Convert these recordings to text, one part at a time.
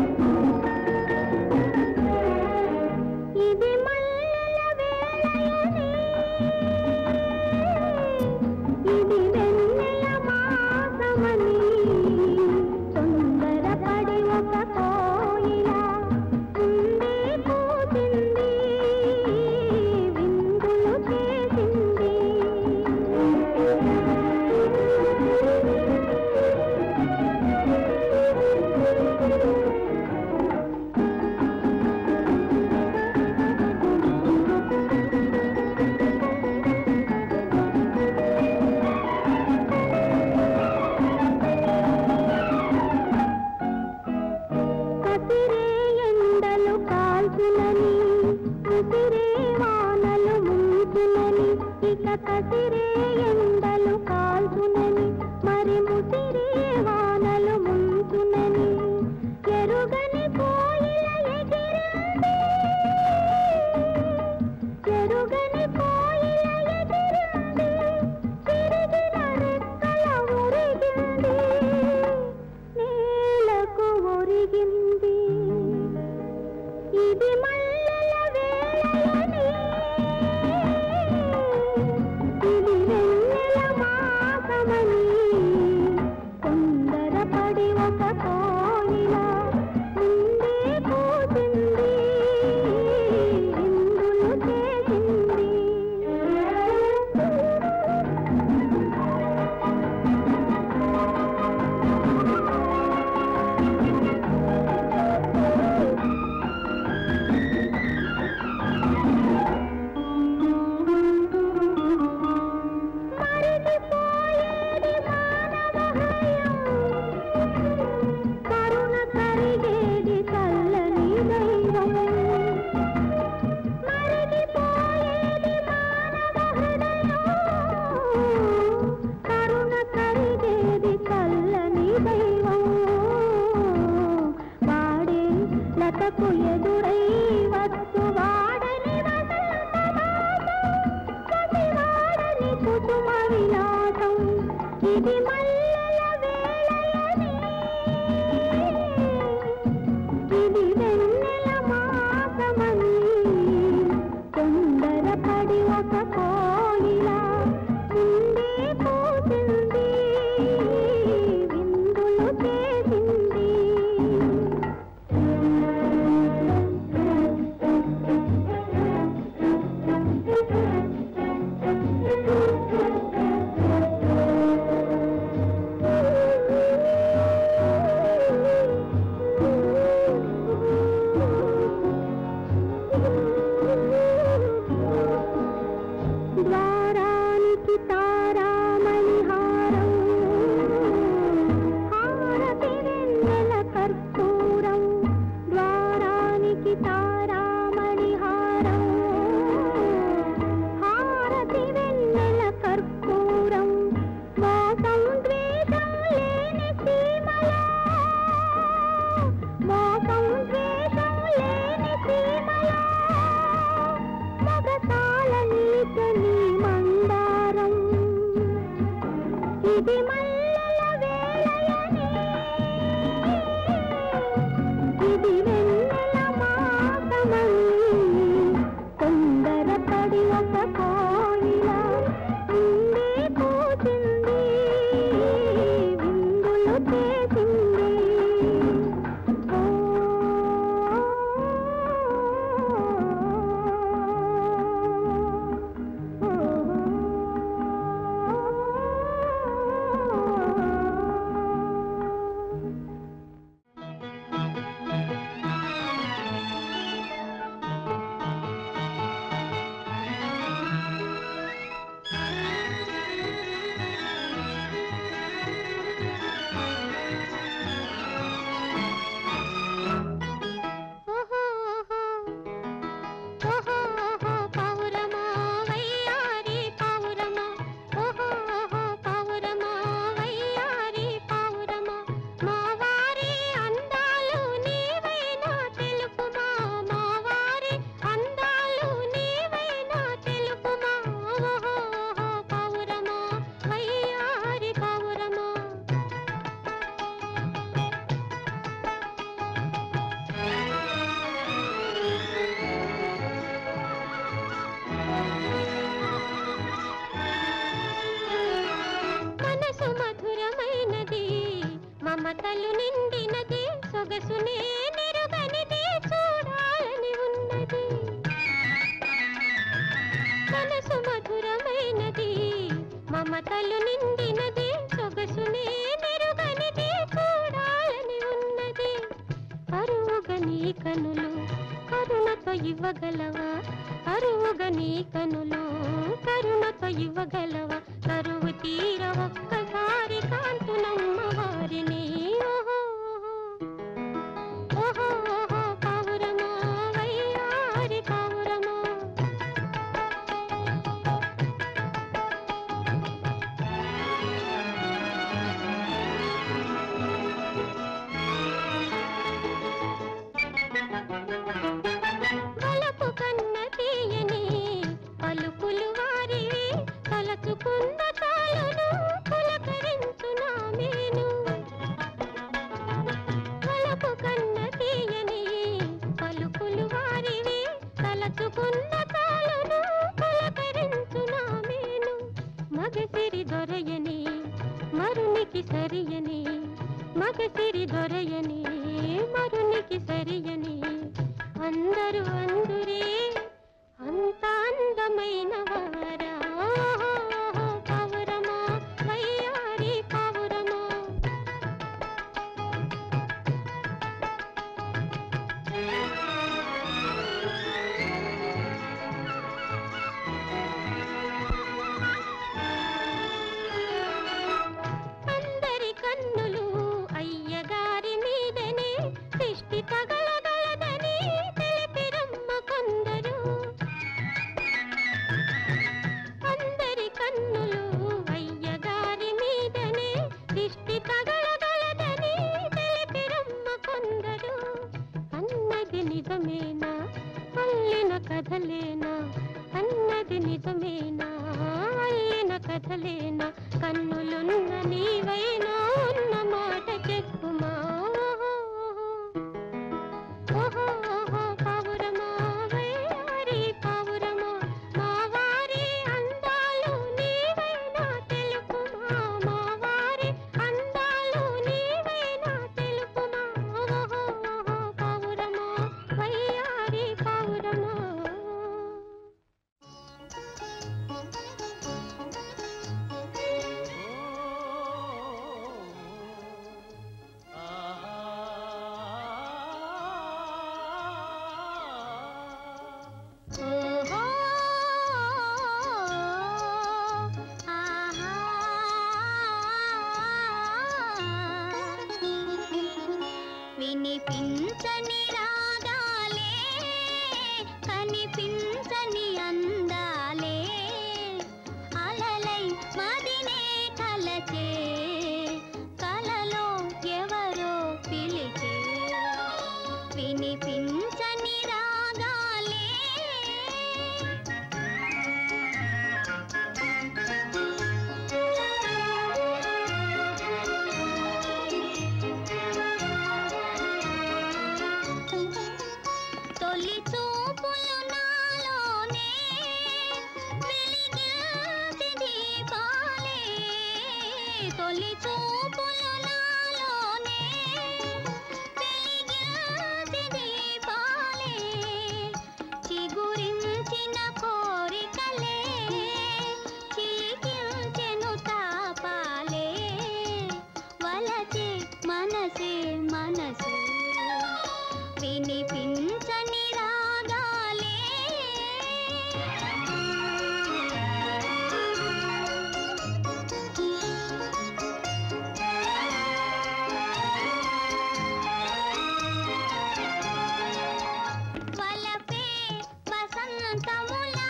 ఇది మల్లెల వేళయనే ఇది వెన్నెల మాసమని తొందరపడి ఒక కోయిల ఉండే కూసింది విందులు చేసింది కసిరే ఎండలు కాల్చునని ముసిరే వానలు ముంచునని ఇక కసిరే ఎండలు కాల్చునని మరి ముసిరే వానలు ముంచునని ఎరుగని కోయిల ఎగిరింది ఎరుగని కోయిల ఎగిరింది తిరిగిన రెక్కల ఉరిగింది నేలకు ఒరిగింది ఇది మల్లెల వేళయని ఇది వెన్నెల మాసమని తొందరపడి ఒక కోయిల ముందే కూసింది ఇందులు చేసింది మరిగిపోయేది మానవహయం కరుణ కరిగేది చల్లని దైవం మరిగిపోయేది మానవ హృదయం కరుణ కరిగేది చల్లని దైవం వాడే లతకు ఎదురై వచ్చు వాడని వసంతమాసం కుసుమ విలాసం ఇది మల్లెల వేళయని ఇది వెన్నెల మాసమని తొందరపడి ఒక కోయిల ముందే కూసింది విందులు చేసింది ద్వారానికి తారామణి హారం హారతి వెన్నెల కర్పూరం ద్వారానికి తారామణి హారం హారతి వెన్నెల కర్పూరం మోసం ద్వేషం లేని సీమలో మోసం ద్వేషం లేని సీమలో మగతాల నీచని మందారం ఇది మల్లెల వేళయని ఇది వెన్నెల మాసమని తొందరపడి ఒక కోయిల ఉండే కూసింది విందులు చేసింది ఓ కరువుగా నీ కనులు కరుణతో ఇవ్వగలవా కరువుగా నీ కనులు కరుణతో ఇవ్వగలవా కరువు తీర ఒక్కసారి కాంతునమ్మ వారిని ఓహో ఓహో ఓహో పావురమా వయ్యారి పావురమా వలపు కన్న తీయని పలుకులు వారివి తలచుకున్న చాలును పులకరించు నా మేను వలపు కన్న తీయని పలుకులు వారివి తలచుకున్న చాలును పులకరించు నా మేను మగసిరి దొరయని మరునికి సరియని మగసిరి దొరయని మరునికి సరియని అందరూ అందురే అంత అందమైన వారా ఓహో, పావురమా వయ్యారి పావురమా అందరి కన్నులు అయ్యగారి మీదనే దిష్టి తగలగలదని తెలిపిరమ్మ కొందరు అందరి కన్నులు అయ్యగారి మీదనే దిష్టి తగలగలదని తెలిపిరమ్మ కొందరు అన్నది నిజమేనా అల్లిన కథలేనా అన్నది నిజమేనా అల్లిన కథలేనా కన్నులున్న నీవైనా ఉన్న మాట చెప్పుమా ఓహో ఓహో పావురమా వయ్యారి పావురమా మా వారి అందాలు నీవైనా తెలుపుమా మా వారి అందాలు నీవైనా తెలుపుమా ఓహో ఓహో పావురమా వయ్యారి పావురమా ఓహో ఆహా వినిపించని రాగాలే కనిపించని అందాలే అలలై మదినే కలచే కలలో ఎవరో పిలిచే వినిపించని రాగాలే తొలి చూపులు నాలోనే వెలిగించి దీపాలే తొలి చూపులు నాలోనే వెలిగించి దీపాలే చిగురించిన కోరికలే చిలికించెను తాపాలే వలచే మనసే మనసే వినిపించని రాగాలే వలపే వసంతములా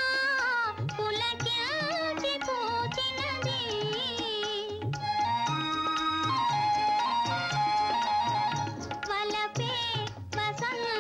పులకించి పూచినది వలపే వసంత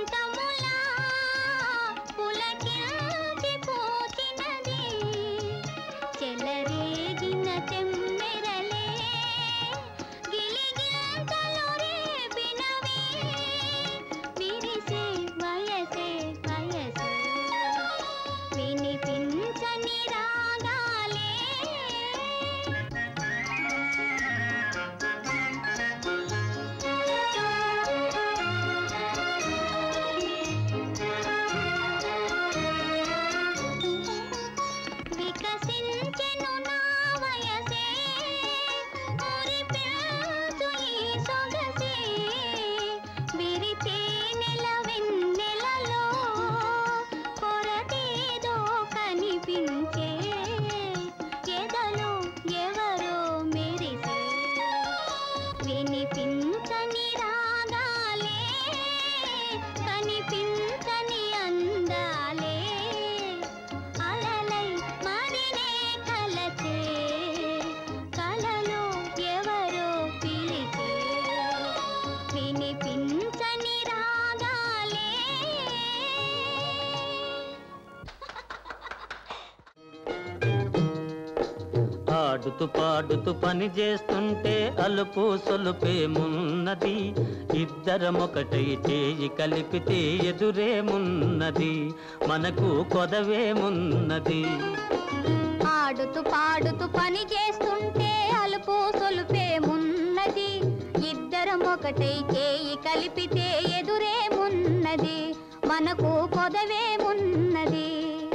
ఆడుతూ పాడుతూ పని చేస్తుంటే అలుపు సొలుపేమున్నది ఇద్దరమొకటై చేయి కలిపితే ఎదురేమున్నది మనకు కొదవేమున్నది ఆడుతూ పాడుతూ పని చేస్తుంటే అలుపు సొలుపేమున్నది ఇద్దరం ఒకటై చేయి కలిపితే ఎదురేమున్నది మనకు కొదవేమున్నది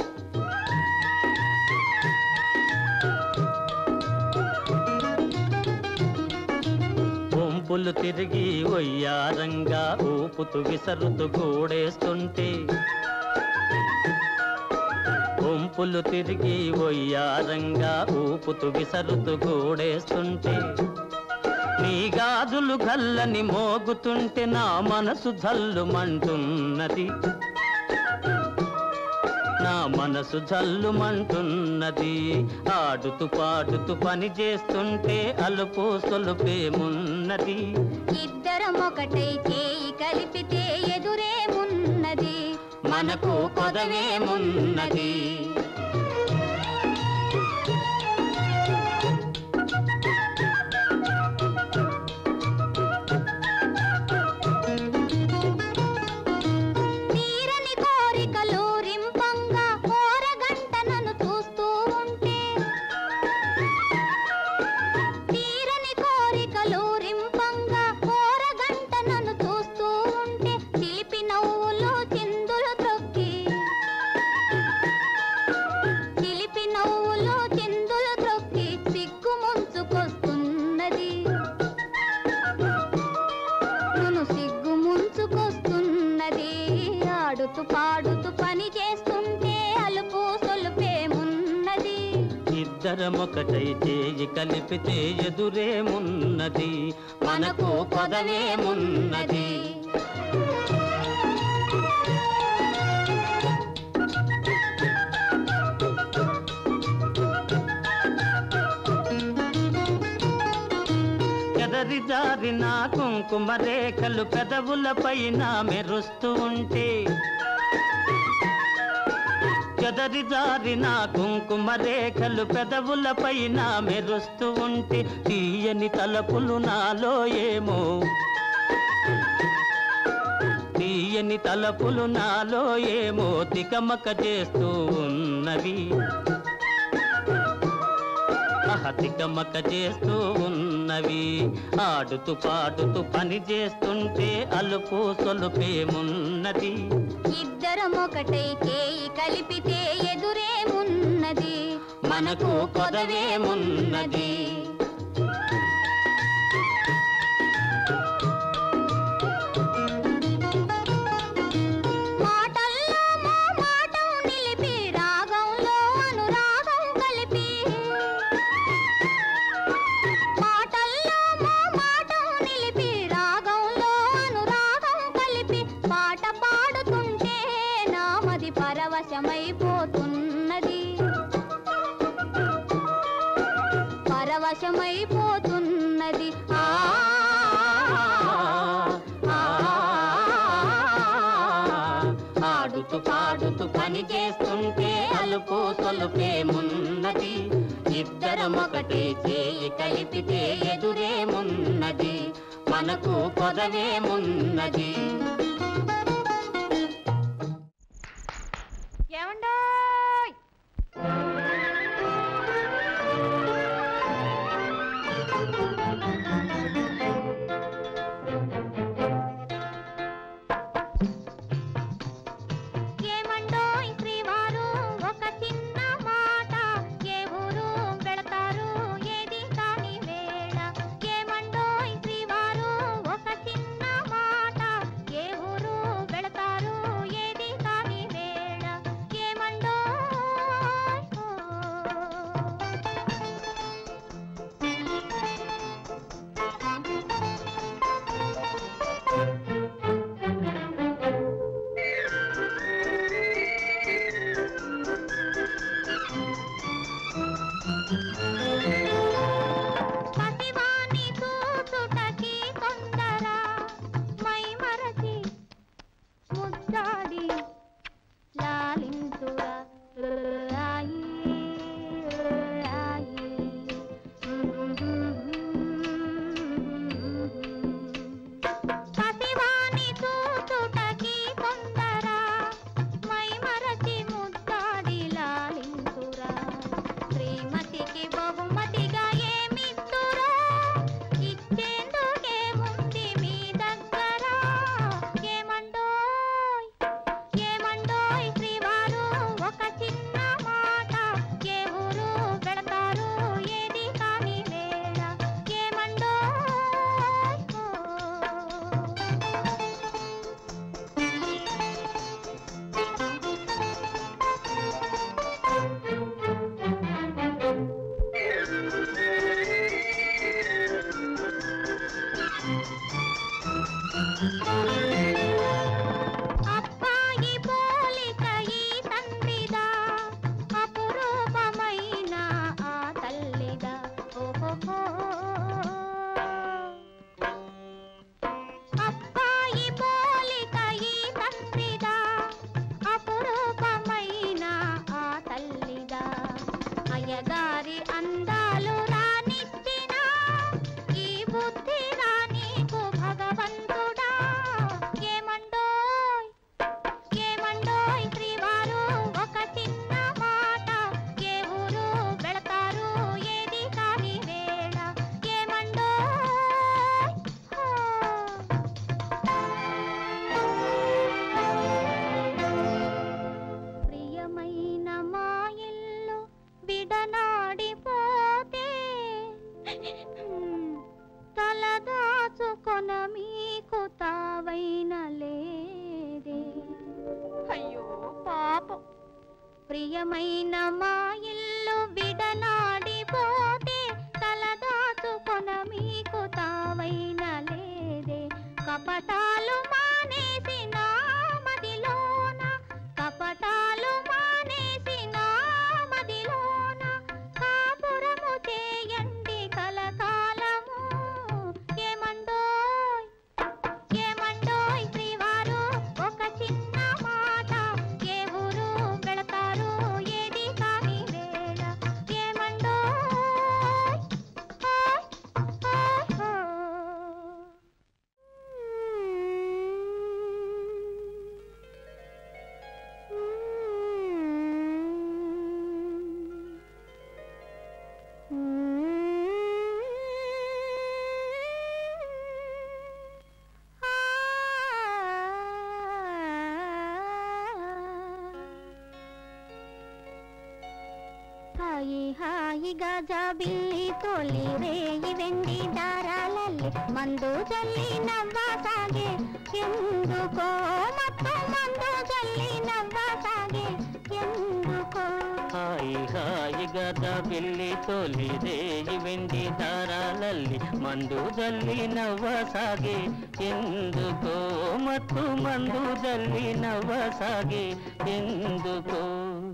వంపులు తిరిగి వయ్యారంగా ఊపుతూ విసరుతూ గూడేస్తుంటే వంపులు తిరిగి వయ్యారంగా ఊపుతూ విసరుతూ గూడేస్తుంటే నీ గాజులు గల్లని మోగుతుంటే నా మనసు జల్లుమంటున్నది నా మనసు జల్లుమంటున్నది ఆడుతూ పాడుతూ పని చేస్తుంటే అలుపు సొలుపేమున్నది ఇద్దరం ఒకటై చేయి కలిపితే ఎదురేమున్నది మనకు కొదవేమున్నది తీరని కోరికలు రింపంగా కోరగంట నన్ను చూస్తూ ఉంటే తీరని కోరికలు రింపంగా కోరగంట నన్ను చూస్తూ ఉంటే చిలిపి నవ్వులు చిందులు త్రొక్కి చిలిపి నవ్వులు చిందులు త్రొక్కి సిగ్గు ముంచుకొస్తున్నది నన్ను సిగ్గు ముంచుకొస్తున్నది ఆడుతూ పాడుతూ పని చేస్తుంటే అలుపు సొలుపేమున్నది ఇద్దరమొకటై చేయి కలిపితే ఎదురేమున్నది మనకు కొదవేమున్నది ఎదరి జారిన కుంకుమ రేఖలు పెదవుల పైన మెరుస్తూ ఉంటే చెదరి జారిన కుంకుమ రేఖలు పెదవుల పైన మెరుస్తూ ఉంటే తీయని తలపులు నాలో ఏమో తీయని తలపులు నాలో ఏమో తికమక చేస్తూ ఉన్నవి అహతికమక చేస్తూ ఉన్నవి ఆడుతూ పాడుతూ పని చేస్తుంటే అలుపు సొలుపేమున్నది ఇద్దరం ఒకటై చేయి కలిపితే ఎదురేమున్నది మనకు కొదవేమున్నది మాటల్లో మా మాటం నిలిపి రాగంలో అనురాగం కలిపి మాటల్లో మా మాటం నిలిపి రాగంలో అనురాగం కలిపి పాట పాడుతుంటే నామది పరవశమైపోతున్నది పరవశమైపోతున్నది ఆ ఆ, ఆడుతూ పాడుతూ పని చేస్తుంటే అలుపు సొలుపేమున్నది ఇద్దరం ఒకటే చేయి కలిపితే ఎదురేమున్నది మనకు కొదవేమున్నది ఏమండోయ్ ఏమండోయ్ శ్రీవారు ఒక చిన్న మాట ఏ ఊరు వెళతారు ఏది కాని వేళ ఏమండోయ్ శ్రీవారు ఒక చిన్న మాట ఏ ప్రియమైన మా ఇల్లు విడనాడిపోతే తలదాచుకొన మీకు తావైన లేదే కపటాలు మానేసి నా మదిలోన కపటాలు మానేసి నా మదిలోన కాపురము చేయండి కలకాలము ఏమండోయ్ ఏమండోయ్ శ్రీవారు ఒక చిన్న మాట ఏ ఊరు వెళతారు ఏది కాని వేళ ఏమండోయ్ హాయ్ హాయ్ హాయి హాయిగా జాబిల్లి తోలి రేయి వెండి దారాలల్లి మందు జల్లి నవ్వసాగే ఎందుకో మొత్తం మందు జల్లి నవ్వసాగే ఎందుకో హాయి హాయి గద బిల్లి తోలి రేయి వెండి దారాలల్లి మందు జల్లి నవ్వసాగే ఎందుకో మత్తు మందు జల్లి నవ్వసాగే ఎందుకో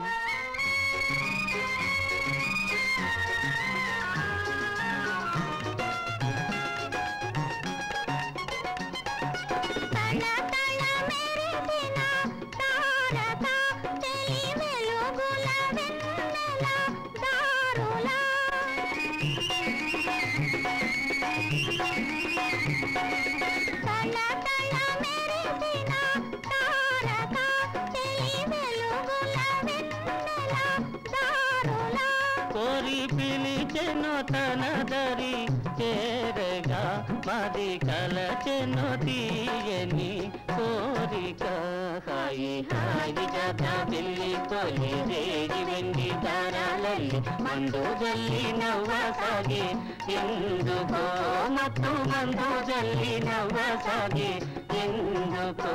తల తల మెరిసిన తారక తెలి వెలుగుల వెన్నెల దారులా తల తల మెరిసిన తారక తెలి వెలుగుల వెన్నెల దారులా కోరి పిలిచెను తన దరి చేరగా మాది కలచెను తీయని కోరిక హాయి హాయి గద బిల్లి తొలి రేగి వెండి దారాలల్లి మందు జల్లి నవ్వసాగే ఎందుకో మత్తు మందు జల్లి నవ్వసాగే ఎందుకో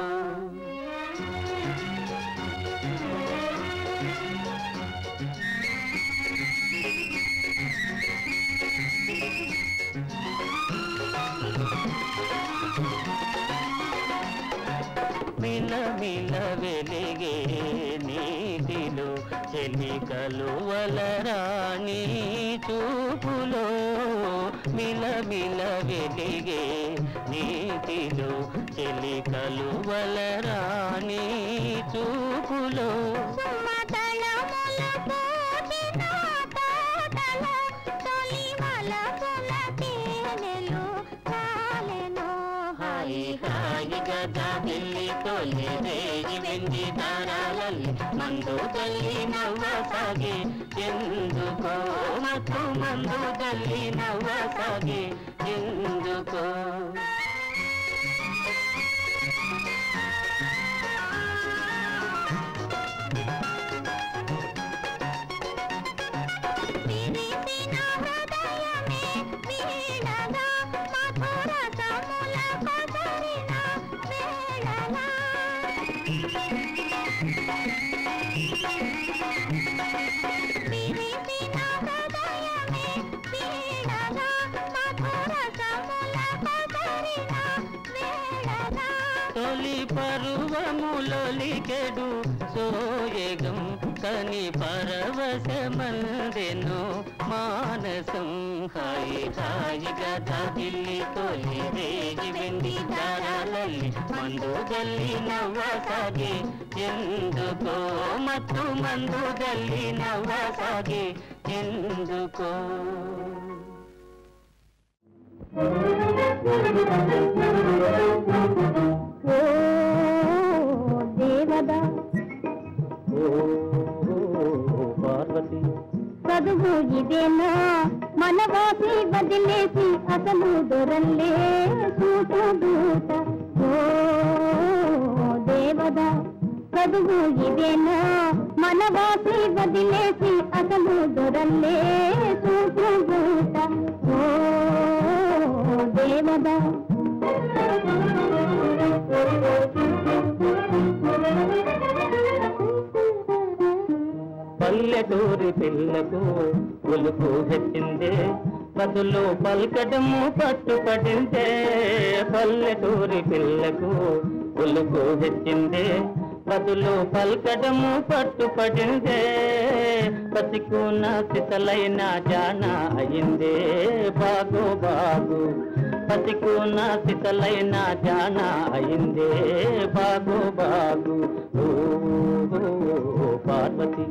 మిల మిల వెలిగే నీటిలో చెలికలు వలరాణి చూపులో మిల మిల వెలిగే నీటిలో చెలికలు వలరాణి చూపులో సుమతలముల పూచిన తోటలో తొలి మలపుల తేనెలు కాలెను హాయి హాయి గద బిల్లి తొలి రేగి వెండి దారాలల్లి మందు తల్లి నవ్వసాగే ఎందుకో మత్తు మందు తల్లి నవ్వసాగే ఎందుకో విరిసిన హృదయమే వీణగా మధుర సముల కొసరిన వేళలా విరిసిన హృదయమే వీణగా మధుర సముల కొసరిన వేళలా తొలి పరువములొలికెడు సోయగం కని పరవశమందెను మానసం హాయి హాయి గద దిల్లి తొలి రేగి వెండి దారాలల్లి మందు గల్లి నవ్వసాగే ఎందుకో మత్తు మందు గల్లి నవ్వసాగే ఎందుకో ఓ దేవదా పార్వతి చదువు ఇదేనా మనవాసి వదిలేసి అసలు దొరల్లే సూట దూట ఓ దేవదా చదువు ఇదేనా మనవాసి వదిలేసి అసలు దొరల్లే సూట దూట ఓ దేవదా పల్లెటూరి పిల్లకు ఉలుపు హెచ్చిందే బదులు పల్కటము పట్టుపడిందే పల్లెటూరి పిల్లకు ఉలుపు హెచ్చిందే బదులు పల్కటము పట్టుపడిందే పసికున్న సిసలైన జాన అయిందే బాగు బాగు పసికున్న సిసలైన జాన అయిందే బాగు బాగు ఓ, ఓ, పార్వతి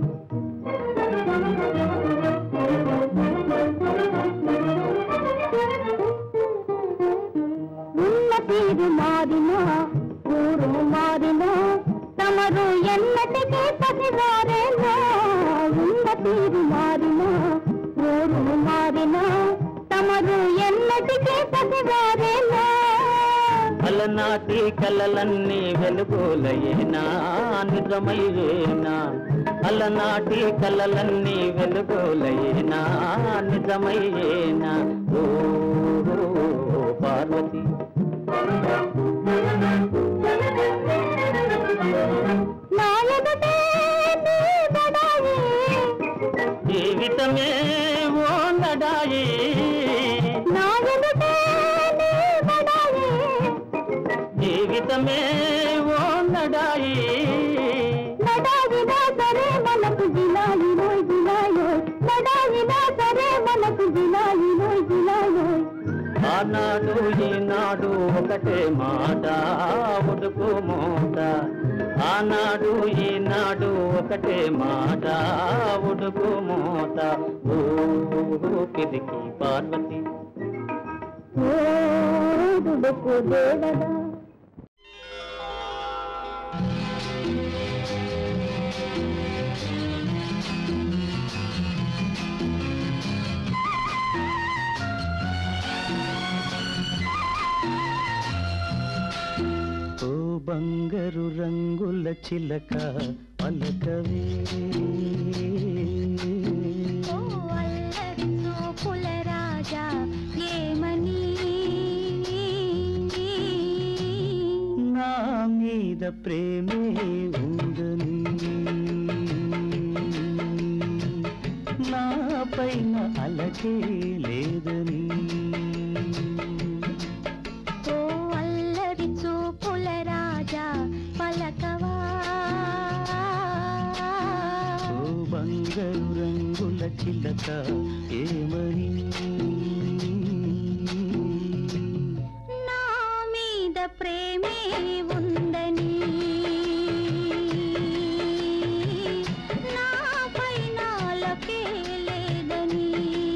ఉన్న తీరు మారినా ఊరు మారినా తమరు ఎన్నటికీ పసివారేనా ఉన్న తీరు మారినా ఊరు మారినా తమరు ఎన్నటికీ పసివారేనా అలనాటి కలలన్నీ వెలుగులయేనా నిజమయ్యేనా అలనాటి కలలన్నీ వెలుగులయేనా నిజమయ్యేనా ఓ ఓ, పార్వతి నా ఎదుటే నీ బడాయి జీవితమే ఓ నడాయి నా ఎదుటే నీ బడాయి జీవితమే ఓ నడాయి నడాగినా సరే మనకు జిలాయి రోయ్ జిలాయోయ్ నడాగినా సరే మనకు జిలాయి రోయ్ జిలాయోయ్ ఆనాడు ఈనాడు ఒకటే మాట ఉడుకు మూట ఆనాడు ఈనాడు ఒకటే మాట ఉడుకు మూట ఓ కిదికి పార్వతి ఓ దుడుకు దేవదా ఓ బంగారు రంగుల చిలక పలకవే ఓ అల్లరి చూపుల రాజా ఏమని నా మీద ప్రేమే ఉందని నా పైన అలకే లేదని ఓ అల్లరి చూపుల రాజా పలకవా ఓ బంగారు రంగుల చిలక ఏమని నా మీద ప్రేమే ఉందని నా పైన అలకే లేదని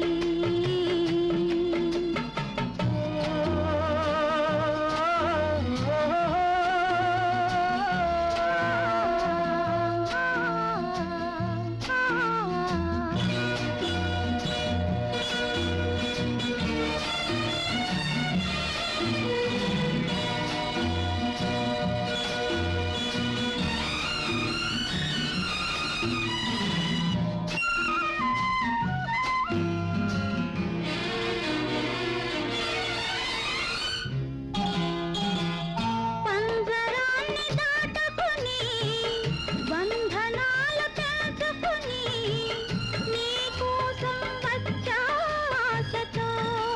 పంజరాన్ని దాటుకుని బంధనాలు తెంచుకుని నీ కోసం వచ్చా ఆశతో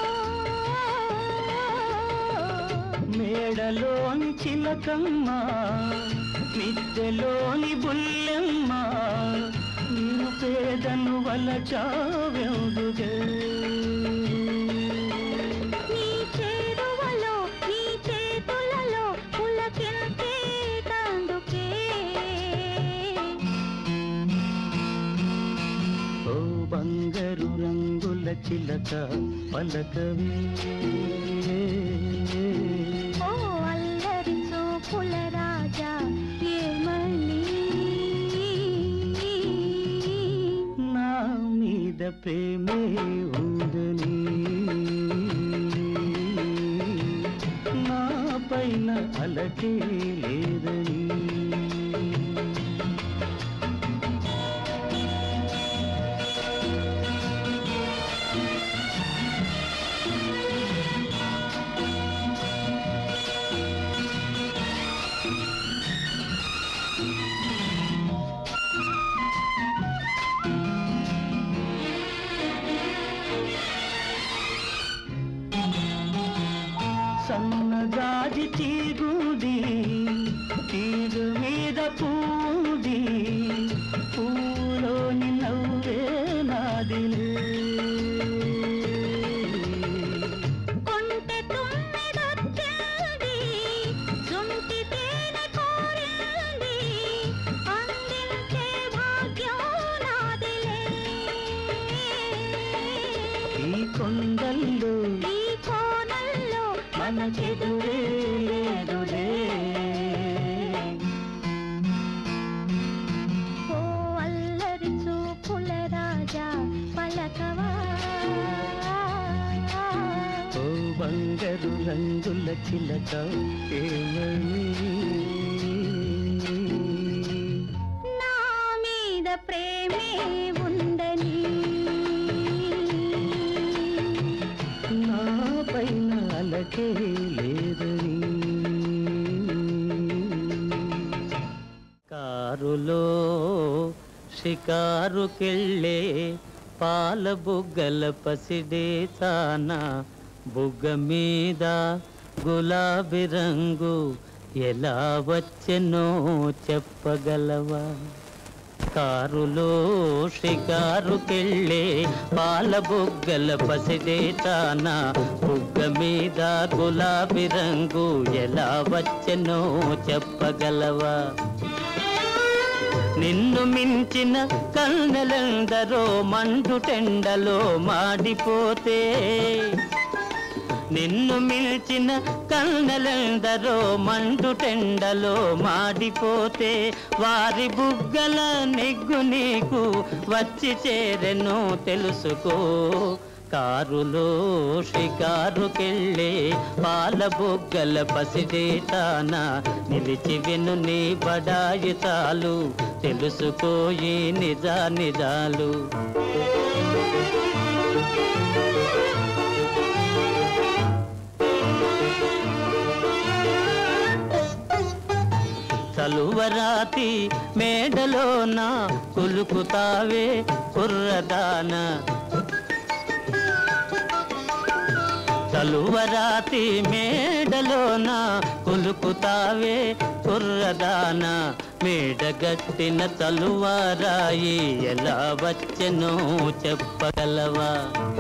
మేడలోని చిలకమ్మ మిద్దెలోని బుల్లెమ్మ నేను పేదను వలచావెందుగే నీ చేరువలో నీ చేతులలో పులకింతే తందుకే ఓ బంగారు రంగుల చిలక పలకవే ఓ అల్లరి చూపుల రాజా ఏమని నా మీద ప్రేమే ఉందని నా పైన అలకే లేదని మనకెదురే లేదులే ఓ అల్లరి చూపుల రాజా పలకవా ఓ బంగారు రంగుల చిలక ఏమని నా మీద ప్రేమే ఉందని నా పైన అలకే లేదని కారులో షికారుకెళ్ళే పాల బుగ్గల పసిడే తాన బుగ్గ మీద గులాబీ రంగు ఎలా వచ్చెనో చెప్పగలవా కారులో షికారుకెళ్ళే పాల బుగ్గల పసిడే తాన బుగ్గ మీద గులాబీ రంగు ఎలా వచ్చెనో చెప్పగలవా నిన్ను మించిన కన్నెలందరో మండుటెండలో మాడిపోతే నిన్ను మిల్చిన కన్నెలందరో మండుటెండలో మాడిపోతే వారి బుగ్గల నెగ్గు నీకు వచ్చి చేరెను తెలుసుకో కారులో షికారుకెళ్ళే పాల బుగ్గల పసిడే తాన నిలిచి విను నీ బడాయి చాలు తెలుసుకోయి నిజా నిజాలు చలువరాతి మేడలోన కులుకుతావే కుర్రదాన చలువరాతి మేడలోన కులుకుతావే కుర్రదాన మేడగట్టిన చలువరాయి ఎలా వచ్చెనో చెప్పగలవా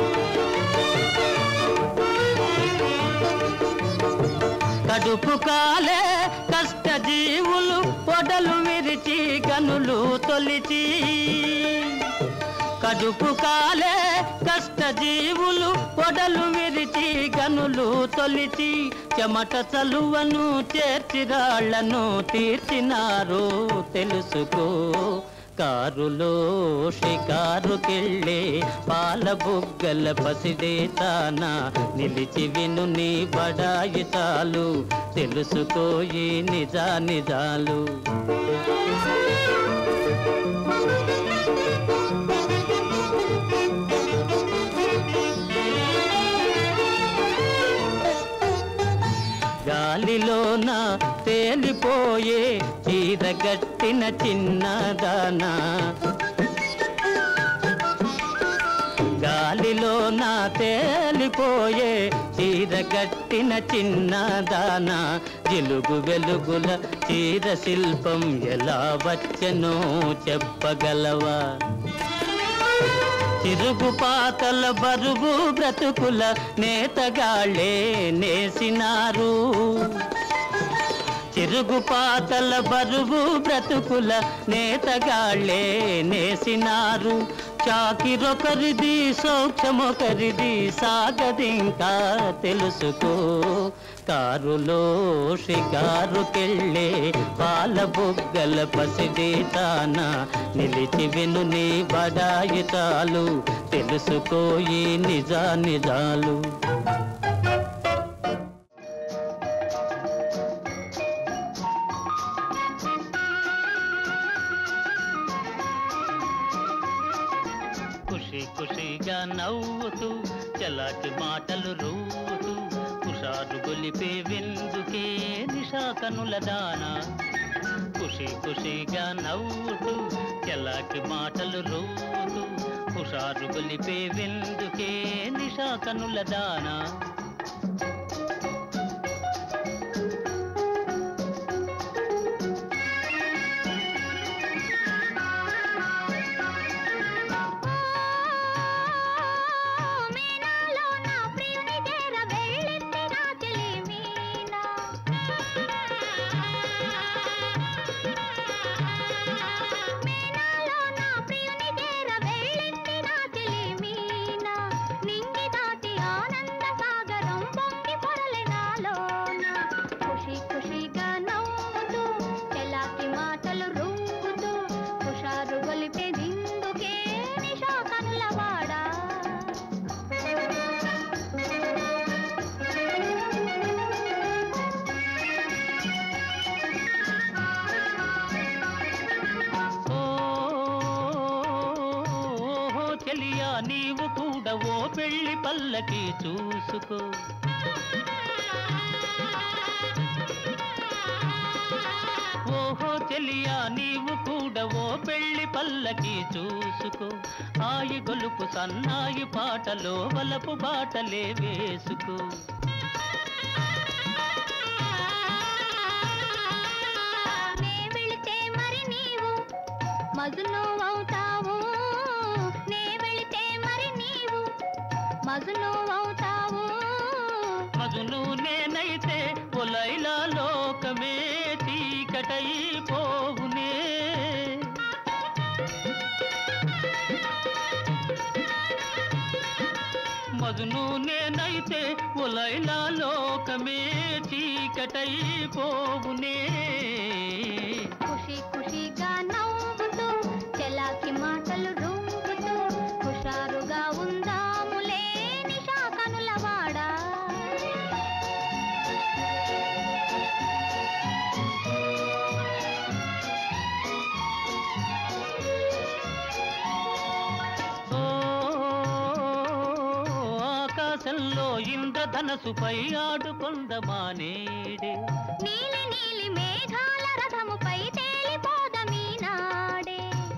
కడుపు కాలే కష్ట జీవులు పొడలు విరిచి కనులు తొలిచి కడుపు కాలే కష్ట జీవులు పొడలు విరిచి గనులు తొలిచి చెమట చలువను చేర్చిరాళ్లను తీర్చినారు తెలుసుకో కారులో షికారుకెళ్ళే పాల బుగ్గల పసిడే తాన నిలిచి విను నీ బడాయి చాలు తెలుసుకోయి నిజా నిజాలు గాలిలోన తేలిపోయే చీరగట్టిన చిన్నదానా గాలిలోన తేలిపోయే చీరగట్టిన చిన్నదానా జిలుగు వెలుగుల చీర శిల్పం ఎలా వచ్చెనో చెప్పగలవా తిరుగు పాతల బరువు బ్రతుకుల నేతగాళ్ళే నేసినారు చిరుగు పాతల బరువు బ్రతుకుల నేతగాళ్ళే నేసినారు చాకిరొకరిది సౌఖ్యమొకరిది సాగదింకా తెలుసుకో కారులో షికారుకెళ్ళే పాల బుగ్గల పసిడి తాన నిలిచి విను నీ బడాయి చాలు తెలుసుకోయి నిజా నిజాలు ఖుషి ఖుషిగా నవ్వుతూ చలాకి మాటలు రూతూ కుషారు గొలిపే విందుకే నిషా కనుల దాన ఖుషి ఖుషిగా నవ్వుతూ చలాకి మాటలు రూతూ కుషారు గొలిపే విందుకే నిషా కనుల దానా మీనాలో నా ప్రియుని చేర వెళ్ళింది నా చెలి మీనా మీనాలో నా ప్రియుని చేర వెళ్ళింది నా చెలి మీనా నింగి దాటి ఆనంద సాగ నీవు కూడా ఓ పెళ్లి పల్లకి చూసుకో ఓహో చెలియా నీవు కూడా ఓ పెళ్లి పల్లకి చూసుకో ఆయి గొలుపు సన్నాయి పాటలో వలపు బాటలే వేసుకో నే వెళితే మరి నీవు మజును అవుతావు నే వెళితే మరి నీవు మజును అవుతావు మగును నేనైతే ఒలైలా లోకమే చీకటైపోవునే మగును నేనైతే ఒలైలా లోకమే చీకటైపోవునే ఖుషి ఖుషిగా నవ్వుతూ చెలాకి మాటలు రూపుతూ హుషారుగా ఉందాములే నిషా కనులవాడా ఓ ఆకాశంలో ఇంద్రధనసుపై ఆడుకొందమానేడే నీలి నీలి మేఘాల రథముపై తేలిపోదమీ నాడే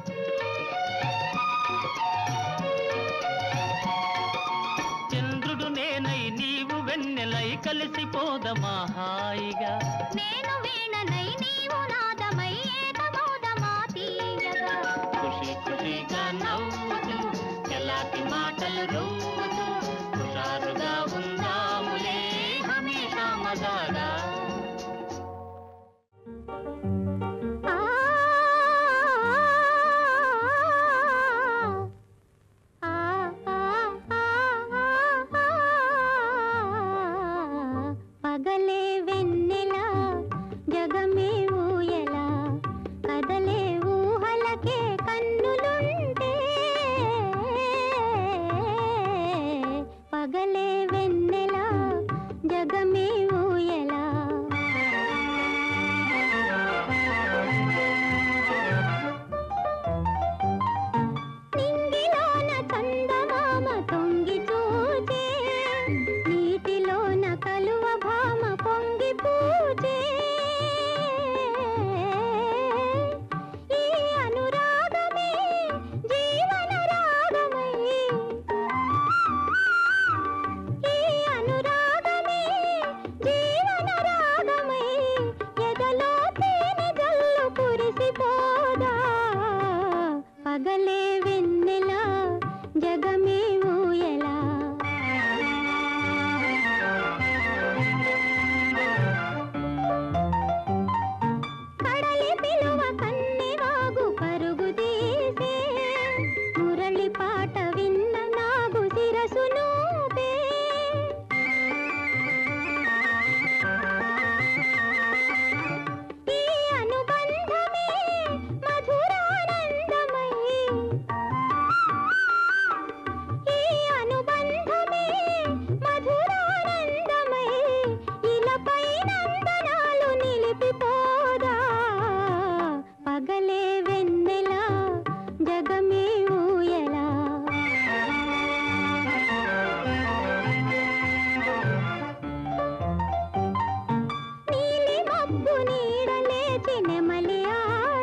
చంద్రుడు నేనై నీవు వెన్నెలై కలిసిపోదమా హాయిగా నేను వీణనై నీవు నాదమై ఏకమౌదమా తీయగా ఖుషి ఖుషిగా నవ్వుతూ ఎలాంటి మాటలు రవ్వుతూ హుషారుగా ఉందాములే హమేషా మజాగా ఆ పగలే వెన్నెల జగమే ఊయల కదలే ఊహలకే కన్నులుంటే పగలే వెన్నెల జగమే ఊయల నింగిలోన చందమామ తొంగి చూచే నీటిలోన కలువ భామ పొంగి పూజే ఈ అనురాగమే జీవన రాగమై ఈ అనురాగమే జీవన రాగమై ఎదలో తేనె జల్లు కురిసిపోదా పగలే వెన్నెల జగమే ఊయలా కడలి పిలువ కన్ని వాగు పరుగు తీసే మురళి పాట విన్న నాగు శిరసు నూపే ఈ అనుబంధమే మధురానందమై ఈ అనుబంధమే మధురానందమై ఇలపై నందనాలు నిలిపిపోదా పగలే వెన్నెల జగమే ఊయలా నీలి మబ్బు నీడ లేచి నెమలి ఆడే